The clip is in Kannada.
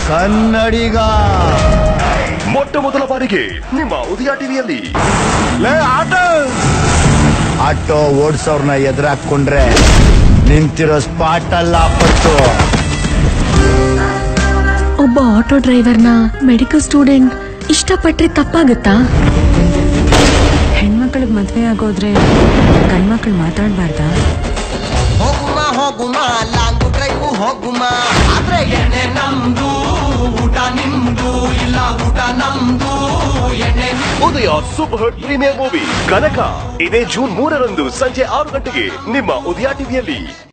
ಕನ್ನಡಿಗ ಮೊಟ್ಟ ಮೊದಲ ಬಾರಿಗೆ ನಿಮ್ಮ ಉದಯ ಟಿವಿಯಲ್ಲಿ ಲೇ ಆಟೋ ಆಟೋ ಓಡ್ಸೋರ್ನ ಎದುರಾಕೊಂಡ್ರೆ ನಿಂತಿರೋ ಸ್ಪಾಟ್ ಅಲ್ಲ ಆಪತ್ತು ಒಬ್ಬ ಆಟೋ ಡ್ರೈವರ್ನ ಮೆಡಿಕಲ್ ಸ್ಟೂಡೆಂಟ್ ಇಷ್ಟಪಟ್ರೆ ತಪ್ಪಾಗುತ್ತಾ ಹೆಣ್ಮಕ್ಳಿಗೆ ಮದ್ವೆ ಆಗೋದ್ರೆ ಗಂಡ್ಮಕ್ಳು ಮಾತಾಡ್ಬಾರ್ದಾ ಹೋಗುಮ ಹೋಗುಮ ಲಾಂಗು ಡ್ರೈವು ಹೋಗುಮ ಆದ್ರೆ ಎಣ್ಣೆ ನಮ್ದು ಊಟ ನಿಮ್ದು ಇಲ್ಲ ಊಟ ನಮ್ದು ಎಣ್ಣೆ Udaya super hit premiere movie Kanaka ಇದೇ ಜೂನ್ ಮೂರರಂದು ಸಂಜೆ ಆರು ಗಂಟೆಗೆ ನಿಮ್ಮ ಉದಯ ಟಿವಿಯಲ್ಲಿ